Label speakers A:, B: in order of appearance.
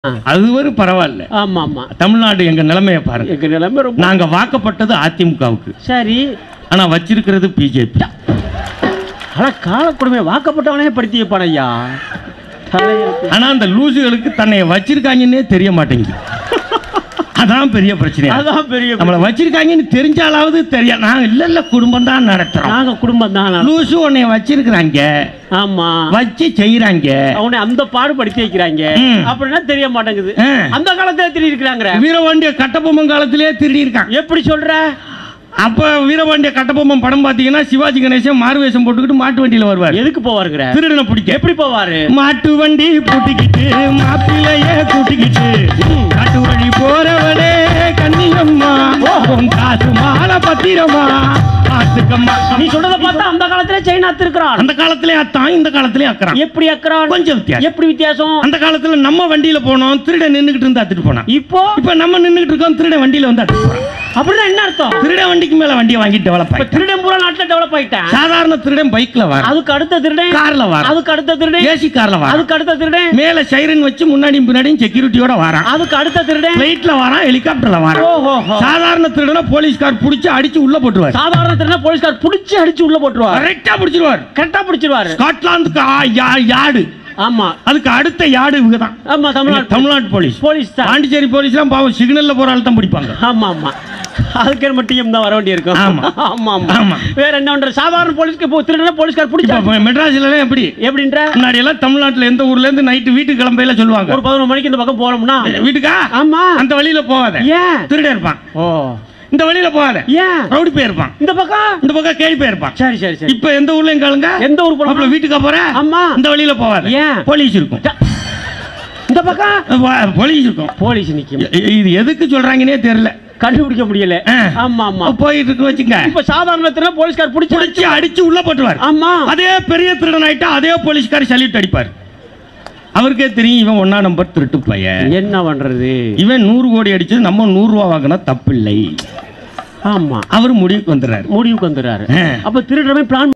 A: அது ஒரு பரவாயில்ல
B: ஆமா ஆமா
A: தமிழ்நாடு எங்க நிலைமைய பாருங்க
B: எங்க நிலைமை ரொம்ப
A: நாங்க வாக்கப்பட்டது அதிமுகவுக்கு
B: சரி
A: ஆனா வச்சிருக்கிறது பிஜேபி
B: ஆனா காலக்கொடுமை வாக்கப்பட்டவனே படுத்தி வைப்பான் ஐயா தலையெழுத்து.
A: ஆனா அந்த லூசுகளுக்கு தன்னை வச்சிருக்காங்கன்னே தெரிய மாட்டேங்குது அதான் பெரிய பிரச்சனை
B: அதான் பெரிய
A: நம்மள வச்சிருக்காங்கன்னு தெரிஞ்சாலாவது தெரியா நாங்க இல்ல இல்ல குடும்பம் தான் நடத்துறோம்
B: நாங்க குடும்பம் தான்
A: லூசு உன்னை வச்சிருக்கிறாங்க
B: ஆமா
A: வச்சு செய்யறாங்க
B: அவனை அந்த பாடு படுத்தி வைக்கிறாங்க
A: ம்.
B: அப்படின்னா தெரிய மாட்டேங்குது
A: ஆ.
B: அந்த காலத்துல திரி இருக்கிறாங்க
A: வீரபாண்டிய கட்டபொம்மன் காலத்திலே திருடி இருக்கான்
B: எப்படி சொல்ற
A: அப்ப வீரபாண்டிய கட்டபொம்மன் படம் பாத்தீங்கன்னா சிவாஜி கணேசன் மாறுவேஷம் போட்டுக்கிட்டு மாட்டு வண்டியில வருவார்
B: எதுக்கு போவாருங்கிற
A: திருடனை பிடிக்க
B: எப்படி போவாரு
A: மாட்டு வண்டி பூட்டிக்கிட்டு மாப்பிள்ளைய கூட்டிக்கிட்டு காட்டு வழி போறவளே கண்ணியம்மா உன் காசு மாலை பத்திரமா பார்த்துக்கம்மா
B: நீ சொல்றத பார்த்தா அந்த காலத்துல சைனா திருக்கிறான்
A: அந்த காலத்திலே அத்தான் இந்த காலத்திலே அக்கறான்
B: எப்படி அக்கறான்
A: கொஞ்சம் வித்தியாசம்
B: எப்படி வித்தியாசம்
A: அந்த காலத்துல நம்ம வண்டியில போனோம் திருடன் நின்னுகிட்டு இருந்து அத்துட்டு போனான்
B: இப்போ
A: இப்ப நம்ம நின்னுகிட்டு இருக்கோம் திருடன் வண்டியில வந்து அத்துட்டு போறான்
B: அப்படின்னா என்ன அர்த்தம்
A: திருடன் வண்டிக்கு மேல வண்டியை வாங்கிட்டு டெவலப்
B: இப்ப
A: ஆயிட்டான்
B: திருடன் பூரா நாட்டுல டெவலப் ஆயிட்டேன்
A: சாதாரண திருடன் பைக்ல வர
B: அதுக்கு அடுத்த திருடன்
A: கார்ல வர
B: அதுக்கு அடுத்த திருடன்
A: ஏசி கார்ல வர
B: அதுக்கு அடுத்த திருடன்
A: மேல சைரன் வச்சு முன்னாடியும் பின்னாடியும் செக்யூரிட்டியோட வரான்
B: அதுக்கு அடுத்த திருடன்
A: பிளைட்ல வரான் ஹெலிகாப்டர்ல வரான்
B: ஓஹோ
A: சாதாரண திருடனை போலீஸ்கார் புடிச்சு அடிச்சு உள்ள போட்டுருவார்
B: சாதாரண திருடன் போலீஸ்கார் புடிச்சு அடிச்சு உள்ள போட்டுருவார்
A: கரெக்டா பிடிச்சிருவார்
B: கரெக்டா பிடிச்சிருவாரு
A: ஸ்காட்லாந்துக்கு ஆ- யா- யாடு
B: ஆமா
A: அதுக்கு அடுத்த யாடு இவங்க தான்
B: ஆமா தமிழ்நாடு
A: தமிழ்நாடு போலீஸ்
B: போலீஸ் தான்
A: பாண்டிச்சேரி போலீஸ்லாம் பாவம் சிக்னல்ல போற ஆள் தான் பிடிப்பாங்க
B: ஆமா ஆமா அதுக்கு நம்ம டிஎம் தான் வர வேண்டி இருக்கும்
A: ஆமா.
B: ஆமா ஆமா
A: ஆமா.
B: வேற என்ன பண்ற சாதாரண போலீஸ்க்கு இப்போ திருடன போலீஸ்கார் பிடிச்சா
A: இப்ப மெட்ராஸ்ல எல்லாம் எப்படி
B: எப்படின்ற
A: முன்னாடி எல்லாம் தமிழ்நாட்டுல எந்த ஊர்ல இருந்து நைட்டு வீட்டுக்கு கிளம்பையில சொல்லுவாங்க
B: ஒரு பதினொரு மணிக்கு இந்த பக்கம் போனோம்னா
A: வீட்டுக்கா
B: ஆமா
A: அந்த வழியில போகாத
B: ஏன்
A: திருடன் இருப்பான்
B: ஓ
A: இந்த வழியில போகாத
B: ஏன்
A: ரவுடி போயிருப்பான்
B: இந்த பக்கம்
A: இந்த பக்கம் கேள்வி போயிருப்பான்
B: சரி சரி சரி
A: இப்ப எந்த ஊர்லயும் கேளுங்க
B: எந்த ஊர் போனோம்
A: அப்புறம் வீட்டுக்கா போற
B: ஆமா
A: இந்த வழியில போகாத
B: ஏன்?
A: போலீஸ் இருக்கும்
B: இந்த பக்கம்
A: வா- போலீஸ் இருக்கும்
B: போலீஸ் நிக்கும்
A: இ- இது எதுக்கு சொல்றாங்கன்னே தெரியல
B: கண்டுபிடிக்க முடியல
A: ஆ.
B: ஆமா ஆமா
A: போயிட்டு இருக்கு வச்சுங்க
B: இப்ப சாதாரண திருடன் போலீஸ்கார் பிடிச்சு
A: புடிச்சு அடிச்சு உள்ள போட்டுவார்
B: ஆமா
A: அதே பெரிய திருடன் ஆயிட்டா அதே போலீஸ்கார் சல்யூட் அடிப்பார் அவருக்கே தெரியும் இவன் ஒன்னா நம்பர் திருட்டு பையன்
B: என்ன பண்றது
A: இவன் நூறு கோடி அடிச்சது நம்ம நூறு ரூபா வாங்கினா தப்பில்லை
B: ஆமா
A: அவர் முடிவுக்கு வந்துடுறாரு
B: முடிவுக்கு வந்துடுறாரு
A: ஆ.
B: அப்ப திருடமே பிளான்